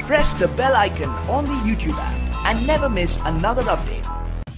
press the bell icon on the YouTube app and never miss another update.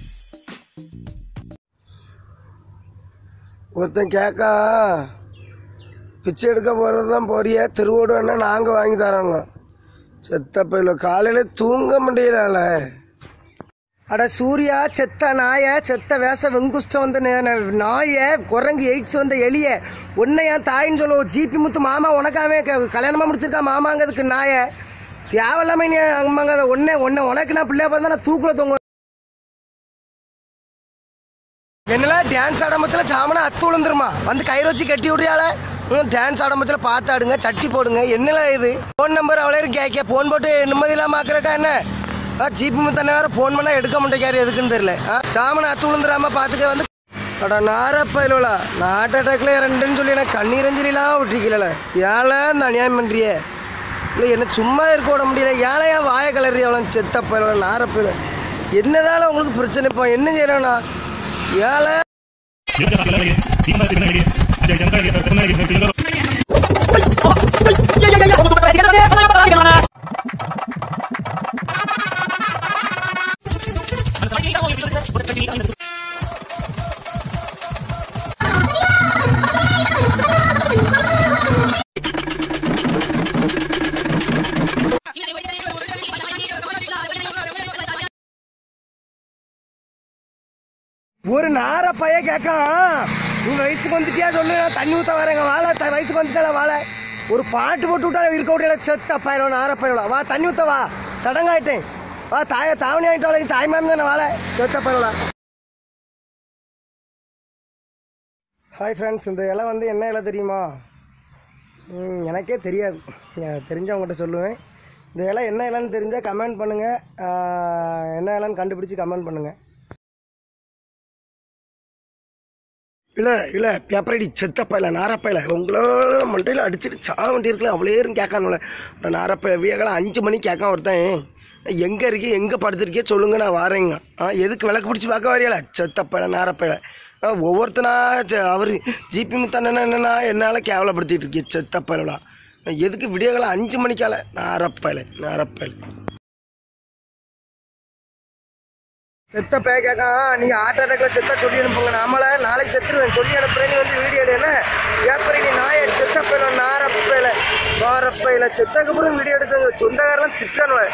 ஒருத்தன் கேக்கா பிச்சை எடுக்க போகிறது தான் போறிய திருவோடு வேணா நாங்கள் வாங்கி தரோங்க செத்த பையில காலையில் தூங்க முடியல அட சூர்யா செத்த நாய செத்த வேச வெங்குஷ்டம் வந்த நே- நாய குரங்கு எய்ட்ஸ் வந்த எலிய உன்னை என் தாயின்னு சொல்லுவோம் ஜிபி முத்து மாமா உனக்காவே க- கல்யாணமா முடிச்சிருக்கா மாமாங்கிறதுக்கு நாய தேவையில்லாம நீ அம்மாங்க ஒன்னே ஒன்ன உனக்கு நான் பிள்ளைய பார்த்தா நான் தூக்குல தூங்க என்னெல்லாம் டான்ஸ் ஆடம்பத்துல ஜாமனா அத்து விழுந்துருமா வந்து கயிறு வச்சு கட்டி விடுறியால டான்ஸ் ஆடம்பத்துல பார்த்து ஆடுங்க சட்டி போடுங்க என்னலாம் இது ஃபோன் நம்பர் அவ்வளோ கேட்க ஃபோன் போட்டு நிம்மதி இல்லாம ஆக்குறக்கா என்ன ஜிபி முத்தனை வேற ஃபோன் பண்ணா எடுக்க மாட்டேங்காரு எதுக்குன்னு தெரியல ஜாமனா அத்து விழுந்துராம பார்த்துக்க வந்து அட நாரப்பயிலா நான் ஹார்ட் அட்டாக்ல ரெண்டுன்னு சொல்லி எனக்கு கண்ணீரஞ்சலிலாம் விட்டுருக்கல ஏழை இந்த அநியாயம் பண்றியே இல்லை என்ன சும்மா இருக்க விட முடியல ஏழையா வாய கலறி அவ்வளோ செத்த பயில நாரப்பயில என்னதால உங்களுக்கு பிரச்சனை இப்போ என்ன செய்யறேன்னா ஏழை ஒரு நார பைய கேட்கான் நீ வயசுக்கு வந்துட்டியா சொல்லு நான் தண்ணி ஊத்த வரேங்க வாழை த- வயசுக்கு வந்துட்டால வாழை ஒரு பாட்டு போட்டு விட்டா இருக்க விடையில செத்த பயில நார பயில வா தண்ணி ஊத்த வா சடங்காயிட்டேன் வா தாய தாவணி ஆயிட்டாலும் தாய் மாமி தானே வாழை செத்த பயில ஹாய் ஃப்ரெண்ட்ஸ் இந்த இலை வந்து என்ன இலை தெரியுமா ம், எனக்கே தெரியாது நான் தெரிஞ்சவங்ககிட்ட சொல்லுவேன் இந்த இலை என்ன இலைன்னு தெரிஞ்சால் கமெண்ட் பண்ணுங்கள் என்ன இலைன்னு கண்டுபிடிச்சி கமெண்ட் பண்ணுங்கள் இல்லை இல்லை பேப்பரடி செத்தப்பையில நாரப்பையில உங்களோட மண்டையில் அடிச்சுட்டு சாக வேண்டியிருக்கல அவ்வளோ இருந்து கேட்கானுல நாரப்பையில வியகலாம் அஞ்சு மணிக்கு கேட்கான் ஒருத்தன் எங்கே இருக்கே எங்கே படுத்துருக்கே சொல்லுங்க நான் வரேங்க ஆ எதுக்கு விளக்கு பிடிச்சி பார்க்க வரையல செத்தப்பையில நாரப்பையில ஆ, ஒவ்வொருத்தனா அவர் ஜிபி முத்தண்ணா என்னன்னா என்னால் கேவலப்படுத்திட்டு இருக்கே செத்தப்பையிலாம் எதுக்கு விடியகாலம் அஞ்சு மணிக்கால நாரப்பையில நாரப்பையில செத்த பேய் கேக்கா நீங்க ஹார்ட் அட்டாக்ல செத்த சொல்லி அனுப்புங்க நாமள நாளைக்கு செத்துருவேன் சொல்லி அனுப்புறேன் நீ வந்து வீடியோ எடு என்ன ஏப்பரி நீ நாய செத்த பையில நாரப்பையில நாரப்பையில செத்தக்கு அப்புறம் வீடியோ எடுக்குங்க சொந்தக்காரெல்லாம் திட்டானுவ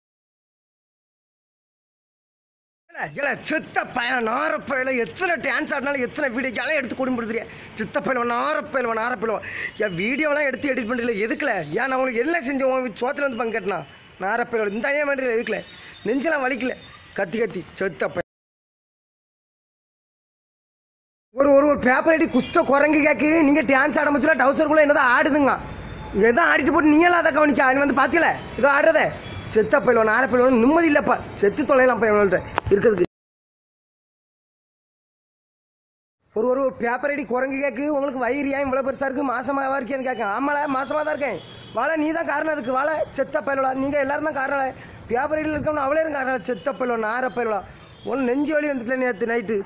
இல்ல செத்த பையன் நாரப்பையில எத்தனை டான்ஸ் ஆடினாலும் எத்தனை வீடியோக்கெல்லாம் எடுத்து கொடுப்படுத்துறியா சித்த பையன் நாரப்பையில நாரப்பையில என் வீடியோலாம் எடுத்து எடிட் பண்ணுறீல எதுக்குல ஏன் நான் உங்களுக்கு எல்லாம் செஞ்சேன் உன் சோத்துல வந்து பங்கு கட்டினா நாரப்பையில இந்த ஐயா பண்ணுறீல எதுக்குல நெஞ்செல்லாம் வலிக்கல கத்தி கத்தி செத்த பையன் ஒரு ஒரு ஒரு பேப்பர் அடி குஷ்ட குரங்கு கேக்கு நீங்க டான்ஸ் ஆட முடிச்சுனா டவுசருக்குள்ள என்னதான் ஆடுதுங்க எதோ ஆடிட்டு போட்டு நீங்களாம் அதை கவனிக்க அவன் வந்து பாத்தியல இதோ ஆடுறதே செத்த பயிலுவன் ஆற பயிலுவன் நிம்மதி இல்லப்பா செத்து தொலைலாம் பையன்கிட்ட இருக்கிறதுக்கு ஒரு ஒரு பேப்பர் அடி குரங்கு கேக்கு உங்களுக்கு வயிறு ஏன் இவ்வளோ பெருசா இருக்கு மாசமாவா இருக்கேன்னு கேட்க ஆமால மாசமா தான் இருக்கேன் வாழை நீ தான் காரணம் அதுக்கு வாழை செத்த பயிலா நீங்க எல்லாரும் தான் காரணம் பேப்பர் அடியில் இருக்கவங்க அவளே இருக்கும் காரணம் செத்த பயிலா நார பயிலா உன் நெஞ்சு வலி வந்துட்டல நேற்று நைட்டு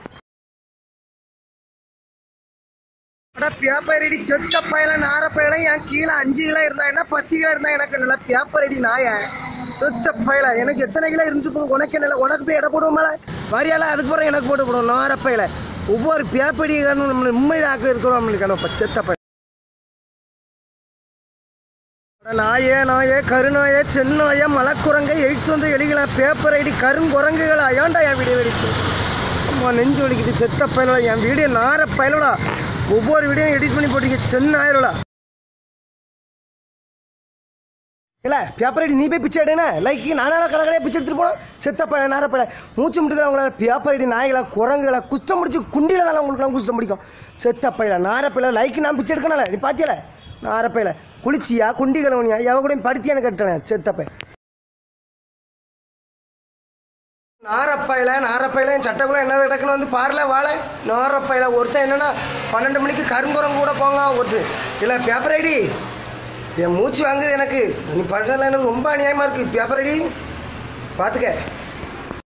அட பேப்பர் அடி செத்த பயல நார பயல என் கீழே அஞ்சு கிலோ இருந்தா என்ன பத்து கிலோ இருந்தா எனக்கு நல்லா பேப்பர் அடி நாய செத்த பயல எனக்கு எத்தனை கிலோ இருந்து போகும் உனக்கு என்ன உனக்கு போய் இட போடுவோம்ல வரியால அதுக்கு பிறகு எனக்கு போட்டு போடுவோம் நார பயல ஒவ்வொரு பேப்படி நம்ம உண்மையாக இருக்கிறோம் நம்மளுக்கு நம்ம செத்த பயல அட நாயே நாயே கருநாயே சென்னாயே மலக்குரங்க எயிட்ஸ் வந்து எலிகளா பேப்பர் ஐடி கருங்குரங்குகளா ஏன்டா என் வீடியோ வெடிப்பு அம்மா நெஞ்சு வலிக்குது செத்த பயலோட என் வீடியோ நார பயலோடா ஒவ்வொரு வீடியோ எடிட் பண்ணி போட்டிருக்க சென்னாயிரோடா இல்ல பேப்பர் ஐடி நீ போய் பிச்சை எடுன லைக் நானால கடற்கடையே பிச்சை எடுத்துட்டு போனோம் செத்த பழ நேரப்பழ மூச்சு முடிட்டு அவங்களால பேப்பர் ஐடி நாய்களா குரங்குகளா குஷ்டம் முடிச்சு குண்டில தான் உங்களுக்கு குஷ்டம் முடிக்கும் செத்த பையில நாரப்பையில லைக் நான் பிச்சை எடுக்கனால நீ பாத்தியல நாரப்பையில குளிச்சியா குண்டி கலவனியா எவ கூட படுத்தியான்னு கட்டேன் செத்த பை நாரப்பையில நாரப்பையில என் சட்டைக்குள்ள என்ன கிடக்குன்னு வந்து பாருல வாழை நாரப்பையில ஒருத்தன் என்னன்னா பன்னெண்டு மணிக்கு கருங்குரம் கூட போங்க ஒருத்தர் இல்லை பேப்பர் ஐடி என் மூச்சு வாங்குது எனக்கு நீ பண்ணுறதுல எனக்கு ரொம்ப அநியாயமா இருக்கு பேப்பர் ஐடி பார்த்துக்க